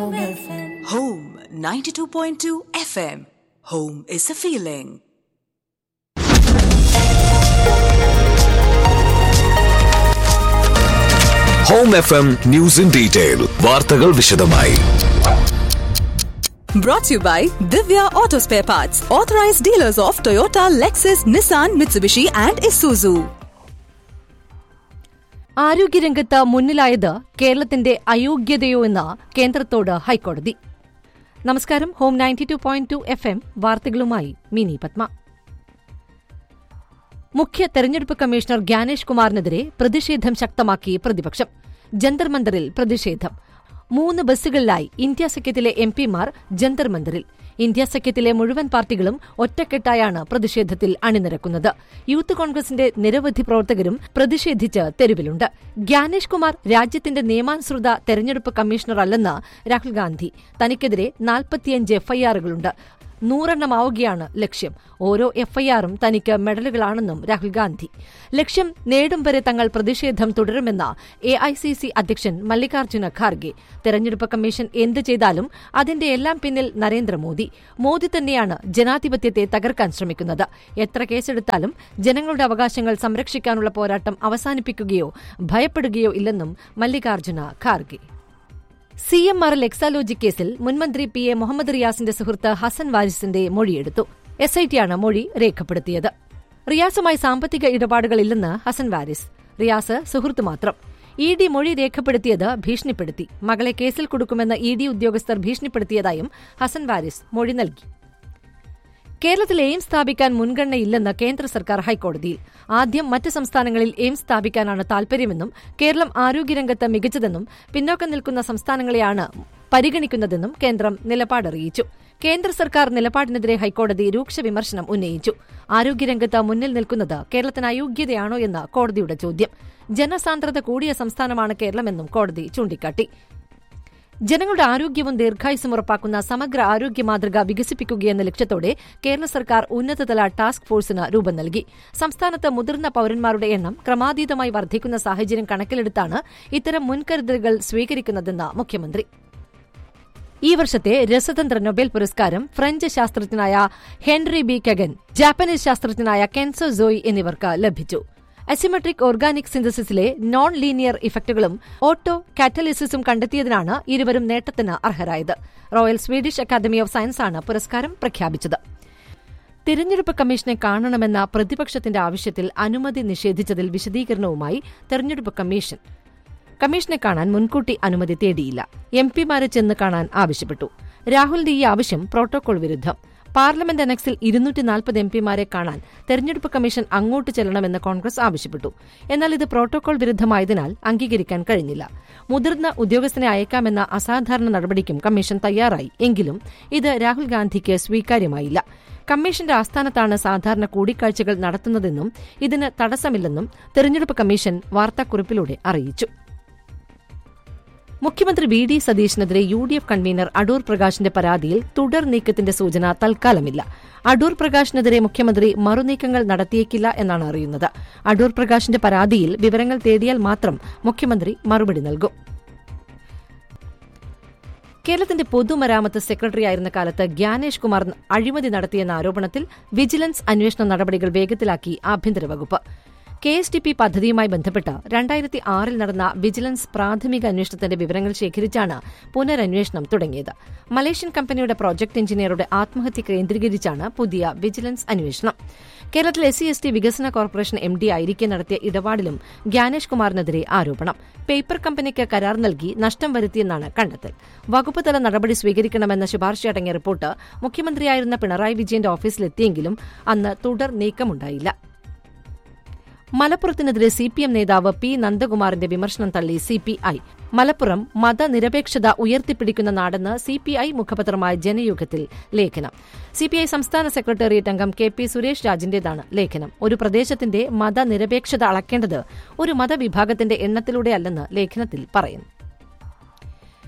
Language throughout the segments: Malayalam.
Home 92.2 FM. Home is a feeling. Home F M news in detail വാർത്തകൾ വിശദമായി Brought to you by Divya Auto Spare Parts, authorized dealers of Toyota, Lexus, Nissan, Mitsubishi, and Isuzu. ആരോഗ്യരംഗത്ത് മുന്നിലായത് കേരളത്തിന്റെ അയോഗ്യതയോ എന്ന് കേന്ദ്രത്തോട് ഹൈക്കോടതി നമസ്കാരം home ninety two point two F M വാർത്തകളുമായി മിനി പത്മ മുഖ്യ തെരഞ്ഞെടുപ്പ് കമ്മീഷണർ ഗ്യാനേഷ് കുമാറിനെതിരെ പ്രതിഷേധം ശക്തമാക്കി പ്രതിപക്ഷം ജന്തർ മന്ദറിൽ പ്രതിഷേധം മൂന്ന് ബസ്സുകളിലായി ഇന്ത്യ സഖ്യത്തിലെ എം പിമാർ ജന്തർ മന്ദറിൽ ഇന്ത്യ സഖ്യത്തിലെ മുഴുവൻ പാർട്ടികളും ഒറ്റക്കെട്ടായാണ് പ്രതിഷേധത്തിൽ അണിനിരക്കുന്നത് യൂത്ത് കോൺഗ്രസിന്റെ നിരവധി പ്രവർത്തകരും പ്രതിഷേധിച്ച് തെരുവിലുണ്ട് ഗ്യാനേഷ് കുമാർ രാജ്യത്തിന്റെ നിയമാനുസൃത തെരഞ്ഞെടുപ്പ് കമ്മീഷണറല്ലെന്ന് രാഹുൽ ഗാന്ധി തനിക്കെതിരെ നാൽപ്പത്തിയഞ്ച് എഫ്ഐആറുകളുണ്ട് നൂറെണ്ണമാവുകയാണ് ലക്ഷ്യം ഓരോ എഫ്ഐആറും തനിക്ക് മെഡലുകളാണെന്നും രാഹുൽ ഗാന്ധി ലക്ഷ്യം നേടും വരെ തങ്ങൾ പ്രതിഷേധം തുടരുമെന്ന എ ഐ സി സി അധ്യക്ഷൻ മല്ലികാർജ്ജുന ഖാർഗെ തെരഞ്ഞെടുപ്പ് കമ്മീഷൻ എന്ത് ചെയ്താലും അതിന്റെ എല്ലാം പിന്നിൽ നരേന്ദ്രമോദി മോദി തന്നെയാണ് ജനാധിപത്യത്തെ തകർക്കാൻ ശ്രമിക്കുന്നത് എത്ര കേസെടുത്താലും ജനങ്ങളുടെ അവകാശങ്ങൾ സംരക്ഷിക്കാനുള്ള പോരാട്ടം അവസാനിപ്പിക്കുകയോ ഭയപ്പെടുകയോ ഇല്ലെന്നും Mallikarjuna Kharge C M R L Exalogic കേസിൽ മുൻമന്ത്രി പി എ മുഹമ്മദ് റിയാസിന്റെ സുഹൃത്ത് ഹസൻ വാരിസിന്റെ മൊഴിയെടുത്തു എസ് ഐ ടിയാണ് മൊഴി രേഖപ്പെടുത്തിയത് റിയാസുമായി സാമ്പത്തിക ഇടപാടുകളില്ലെന്ന് ഹസൻ വാരിസ് റിയാസ് സുഹൃത്ത് മാത്രം ഇ ഡി മൊഴി രേഖപ്പെടുത്തിയത് ഭീഷണിപ്പെടുത്തി മകളെ കേസിൽ കൊടുക്കുമെന്ന് ഇ ഡി ഉദ്യോഗസ്ഥർ ഭീഷണിപ്പെടുത്തിയതായും ഹസൻ വാരിസ് മൊഴി നൽകി കേരളത്തിൽ എയിംസ് സ്ഥാപിക്കാൻ മുൻഗണനയില്ലെന്ന് കേന്ദ്ര സർക്കാർ ഹൈക്കോടതിയിൽ ആദ്യം മറ്റ് സംസ്ഥാനങ്ങളിൽ എയിംസ് സ്ഥാപിക്കാനാണ് താൽപര്യമെന്നും കേരളം ആരോഗ്യരംഗത്ത് മികച്ചതെന്നും പിന്നോക്കം നിൽക്കുന്ന സംസ്ഥാനങ്ങളെയാണ് പരിഗണിക്കുന്നതെന്നും കേന്ദ്രം നിലപാടറിയിച്ചു കേന്ദ്ര സർക്കാർ നിലപാടിനെതിരെ ഹൈക്കോടതി രൂക്ഷ വിമർശനം ഉന്നയിച്ചു ആരോഗ്യരംഗത്ത് മുന്നിൽ നിൽക്കുന്നത് കേരളത്തിന് അയോഗ്യതയാണോ എന്ന കോടതിയുടെ ചോദ്യം ജനസാന്ദ്രത കൂടിയ സംസ്ഥാനമാണ് കേരളമെന്നും കോടതി ചൂണ്ടിക്കാട്ടി ജനങ്ങളുടെ ആരോഗ്യവും ദീർഘായുസും ഉറപ്പാക്കുന്ന സമഗ്ര ആരോഗ്യ മാതൃക വികസിപ്പിക്കുകയെന്ന ലക്ഷ്യത്തോടെ കേരള സർക്കാർ ഉന്നതതല ടാസ്ക് ഫോഴ്സിന് രൂപം നൽകി സംസ്ഥാനത്ത് മുതിർന്ന പൌരന്മാരുടെ എണ്ണം ക്രമാതീതമായി വർദ്ധിക്കുന്ന സാഹചര്യം കണക്കിലെടുത്താണ് ഇത്തരം മുൻകരുതലുകൾ സ്വീകരിക്കുന്നതെന്ന് മുഖ്യമന്ത്രി ഈ വർഷത്തെ രസതന്ത്ര നൊബേൽ പുരസ്കാരം ഫ്രഞ്ച് ശാസ്ത്രജ്ഞനായ ഹെൻറി ബി കഗൻ ജാപ്പനീസ് ശാസ്ത്രജ്ഞനായ കെൻസോ സോയി എന്നിവർക്ക് ലഭിച്ചു അസിമെട്രിക് ഓർഗാനിക് സിന്തസിസിലെ നോൺ ലീനിയർ ഇഫക്റ്റുകളും ഓട്ടോ കാറ്റലിസിസും കണ്ടെത്തിയതിനാണ് ഇരുവരും നേട്ടത്തിന് അർഹരായത് റോയൽ സ്വീഡിഷ് അക്കാദമി ഓഫ് സയൻസാണ് പുരസ്കാരം പ്രഖ്യാപിച്ചത് തിരഞ്ഞെടുപ്പ് കമ്മീഷനെ കാണണമെന്ന പ്രതിപക്ഷത്തിന്റെ ആവശ്യത്തിൽ അനുമതി നിഷേധിച്ചതിൽ വിശദീകരണവുമായി തെരഞ്ഞെടുപ്പ് കമ്മീഷൻ കമ്മീഷനെ കാണാൻ മുൻകൂട്ടി അനുമതി തേടിയില്ല എം പിമാരെ ചെന്ന് കാണാൻ ആവശ്യപ്പെട്ടു രാഹുലിന്റെ ഈ ആവശ്യം പ്രോട്ടോകോൾ വിരുദ്ധം പാർലമെന്റ് അനക്സിൽ ഇരുന്നൂറ്റി നാൽപ്പത് എം പിമാരെ കാണാൻ തെരഞ്ഞെടുപ്പ് കമ്മീഷൻ അങ്ങോട്ട് ചെല്ലണമെന്ന് കോൺഗ്രസ് ആവശ്യപ്പെട്ടു എന്നാൽ ഇത് പ്രോട്ടോകോൾ വിരുദ്ധമായതിനാൽ അംഗീകരിക്കാൻ കഴിഞ്ഞില്ല മുതിർന്ന ഉദ്യോഗസ്ഥനെ അയക്കാമെന്ന അസാധാരണ നടപടിക്കും കമ്മീഷൻ തയ്യാറായി എങ്കിലും ഇത് രാഹുൽ ഗാന്ധിക്ക് സ്വീകാര്യമായില്ല കമ്മീഷന്റെ ആസ്ഥാനത്താണ് സാധാരണ കൂടിക്കാഴ്ചകൾ നടത്തുന്നതെന്നും ഇതിന് തടസ്സമില്ലെന്നും തെരഞ്ഞെടുപ്പ് കമ്മീഷൻ വാർത്താക്കുറിപ്പിലൂടെ അറിയിച്ചു മുഖ്യമന്ത്രി വി ഡി സതീശിനെതിരെ U D F convenor Adoor പ്രകാശിന്റെ പരാതിയിൽ തുടർ നീക്കത്തിന്റെ സൂചന തൽക്കാലമില്ല അടൂർ പ്രകാശിനെതിരെ മുഖ്യമന്ത്രി മറുനീക്കങ്ങൾ നടത്തിയേക്കില്ല എന്നാണ് അറിയുന്നത് അടൂർ പ്രകാശിന്റെ പരാതിയിൽ വിവരങ്ങൾ തേടിയാൽ മാത്രം മുഖ്യമന്ത്രി മറുപടി നൽകും കേരളത്തിന്റെ പൊതുമരാമത്ത് സെക്രട്ടറിയായിരുന്ന കാലത്ത് ഗ്യാനേഷ് കുമാർ അഴിമതി നടത്തിയെന്ന ആരോപണത്തിൽ വിജിലൻസ് അന്വേഷണ നടപടികൾ വേഗത്തിലാക്കി ആഭ്യന്തര വകുപ്പ് കെ എസ് ടി പി പദ്ധതിയുമായി ബന്ധപ്പെട്ട് രണ്ടായിരത്തി ആറിൽ നടന്ന വിജിലൻസ് പ്രാഥമിക അന്വേഷണത്തിന്റെ വിവരങ്ങൾ ശേഖരിച്ചാണ് പുനരന്വേഷണം തുടങ്ങിയത് മലേഷ്യൻ കമ്പനിയുടെ പ്രോജക്ട് എഞ്ചിനീയറുടെ ആത്മഹത്യ കേന്ദ്രീകരിച്ചാണ് പുതിയ വിജിലൻസ് അന്വേഷണം കേരളത്തിൽ എസ് സി എസ് ടി വികസന കോർപ്പറേഷൻ എം ഡി ആയിരിക്കെ നടത്തിയ ഇടപാടിലും ഗ്യാനേഷ് കുമാറിനെതിരെ ആരോപണം പേപ്പർ കമ്പനിക്ക് കരാർ നൽകി നഷ്ടം വരുത്തിയെന്നാണ് കണ്ടെത്തൽ വകുപ്പ് തല നടപടി സ്വീകരിക്കണമെന്ന ശുപാർശയടങ്ങിയ റിപ്പോർട്ട് മുഖ്യമന്ത്രിയായിരുന്ന പിണറായി വിജയന്റെ ഓഫീസിലെത്തിയെങ്കിലും അന്ന് തുടർ നീക്കമുണ്ടായില്ല മലപ്പുറത്തിനെതിരെ സി പി എം നേതാവ് പി നന്ദകുമാറിന്റെ വിമർശനം തള്ളി സി പി ഐ മലപ്പുറം മതനിരപേക്ഷത ഉയർത്തിപ്പിടിക്കുന്ന നാടെന്ന് സി പി ഐ മുഖപത്രമായ ജനയുഗത്തിൽ ലേഖനം സി പി ഐ സംസ്ഥാന സെക്രട്ടേറിയറ്റ് അംഗം കെ പി സുരേഷ് രാജിന്റേതാണ് ലേഖനം ഒരു പ്രദേശത്തിന്റെ മതനിരപേക്ഷത അളക്കേണ്ടത് ഒരു മതവിഭാഗത്തിന്റെ എണ്ണത്തിലൂടെയല്ലെന്ന് ലേഖനത്തിൽ പറയുന്നു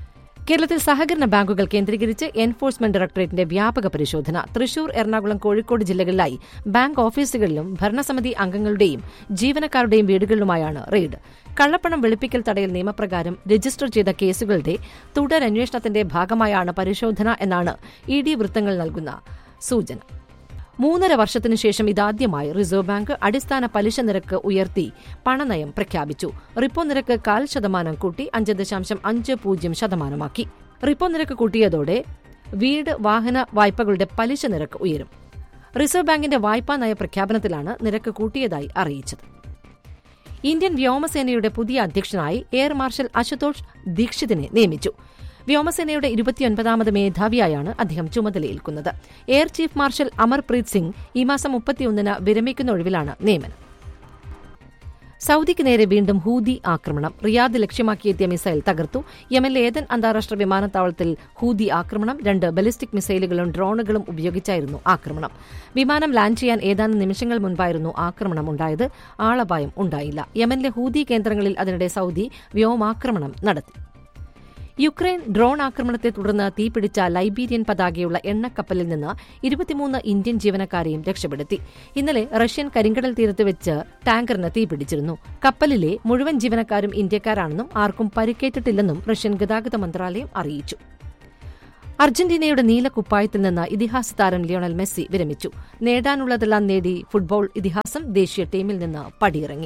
കേരളത്തിൽ സഹകരണ ബാങ്കുകൾ കേന്ദ്രീകരിച്ച് എൻഫോഴ്സ്മെന്റ് ഡയറക്ടറേറ്റിന്റെ വ്യാപക പരിശോധന തൃശൂർ എറണാകുളം കോഴിക്കോട് ജില്ലകളിലായി ബാങ്ക് ഓഫീസുകളിലും ഭരണസമിതി അംഗങ്ങളുടെയും ജീവനക്കാരുടെയും വീടുകളിലുമായാണ് റെയ്ഡ് കള്ളപ്പണം വെളുപ്പിക്കൽ തടയൽ നിയമപ്രകാരം രജിസ്റ്റർ ചെയ്ത കേസുകളുടെ തുടരന്വേഷണത്തിന്റെ ഭാഗമായാണ് പരിശോധന എന്നാണ് ഇ ഡി വൃത്തങ്ങൾ നൽകുന്ന സൂചന മൂന്നര വർഷത്തിനു ശേഷം ഇതാദ്യമായി റിസർവ് ബാങ്ക് അടിസ്ഥാന പലിശ നിരക്ക് ഉയർത്തി പണനയം പ്രഖ്യാപിച്ചു റിപ്പോ നിരക്ക് കാൽ ശതമാനം കൂട്ടി അഞ്ച് ദശാംശം അഞ്ച് പൂജ്യം ശതമാനമാക്കി റിപ്പോ നിരക്ക് കൂട്ടിയതോടെ വീട് വാഹന വായ്പകളുടെ പലിശ നിരക്ക് ഉയരും റിസർവ് ബാങ്കിന്റെ വായ്പാ നയ പ്രഖ്യാപനത്തിലാണ് നിരക്ക് കൂട്ടിയതായി അറിയിച്ചത് ഇന്ത്യൻ വ്യോമസേനയുടെ പുതിയ അധ്യക്ഷനായി എയർ മാർഷൽ അശുതോഷ് ദീക്ഷിതിനെ നിയമിച്ചു വ്യോമസേനയുടെ ഇരുപത്തിയൊൻപതാമത് മേധാവിയായാണ് അദ്ദേഹം ചുമതലയേൽക്കുന്നത് air chief marshal Amarpreet Singh ഈ മാസം മുപ്പത്തിയൊന്നിന് വിരമിക്കുന്ന ഒഴിവിലാണ് നിയമനം സൌദിക്ക് നേരെ വീണ്ടും ഹൂതി ആക്രമണം റിയാദ് ലക്ഷ്യമാക്കിയെത്തിയ മിസൈൽ തകർത്തു യമനിലെ ഏതൻ അന്താരാഷ്ട്ര വിമാനത്താവളത്തിൽ ഹൂതി ആക്രമണം രണ്ട് ബലിസ്റ്റിക് മിസൈലുകളും ഡ്രോണുകളും ഉപയോഗിച്ചായിരുന്നു ആക്രമണം വിമാനം ലാൻഡ് ചെയ്യാൻ ഏതാനും നിമിഷങ്ങൾ മുൻപായിരുന്നു ആക്രമണം ഉണ്ടായത് ആളപായം ഉണ്ടായില്ല യമനിലെ ഹൂതി കേന്ദ്രങ്ങളിൽ അതിനിടെ സൌദി വ്യോമാക്രമണം നടത്തി യുക്രൈൻ ഡ്രോൺ ആക്രമണത്തെ തുടർന്ന് തീപിടിച്ച ലൈബീരിയൻ പതാകയുള്ള എണ്ണക്കപ്പലിൽ നിന്ന് ഇരുപത്തിമൂന്ന് ഇന്ത്യൻ ജീവനക്കാരെയും രക്ഷപ്പെടുത്തി ഇന്നലെ റഷ്യൻ കരിങ്കടൽ തീരത്ത് വെച്ച് ടാങ്കറിന് തീപിടിച്ചിരുന്നു കപ്പലിലെ മുഴുവൻ ജീവനക്കാരും ഇന്ത്യക്കാരാണെന്നും ആർക്കും പരിക്കേറ്റിട്ടില്ലെന്നും റഷ്യൻ ഗതാഗത മന്ത്രാലയം അറിയിച്ചു അർജന്റീനയുടെ നീല കുപ്പായത്തിൽ നിന്ന് ഇതിഹാസ താരം ലിയോണൽ മെസ്സി വിരമിച്ചു നേടാനുള്ളതെല്ലാം നേടി ഫുട്ബോൾ ഇതിഹാസം ദേശീയ ടീമിൽ നിന്ന് പടിയിറങ്ങി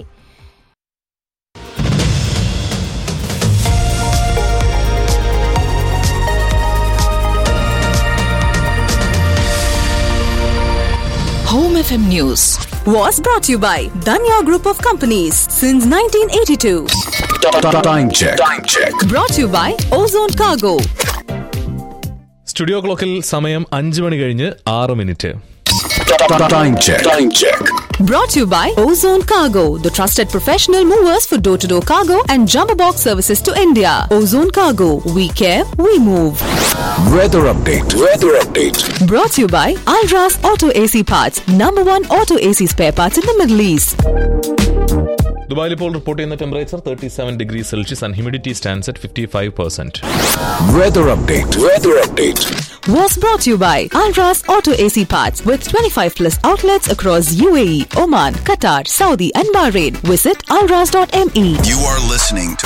Home FM News was brought to you by Danya Group of Companies since 1982. Time check. Time check. Brought to you by Ozone Cargo. Studio ക്ലോക്കിൽ സമയം അഞ്ച് മണി കഴിഞ്ഞ് ആറ് minute Time check. Time check. Brought to you by Ozone Cargo, the trusted professional movers for door to door cargo and jumbo box services to India. Ozone Cargo, we care, we move. Weather update. Weather update. Brought to you by Alras Auto AC Parts, number one auto AC spare parts in the Middle East. ദുബായിൽ ഇപ്പോൾ റിപ്പോർട്ട് ചെയ്യുന്ന temperature thirty seven degree Celsius and humidity stands at fifty five percent Weather update. Weather update. Was brought to you by Alras Auto AC Parts with 25 plus outlets across UAE, Oman, Qatar, Saudi, and Bahrain. Visit alras.me. You are listening to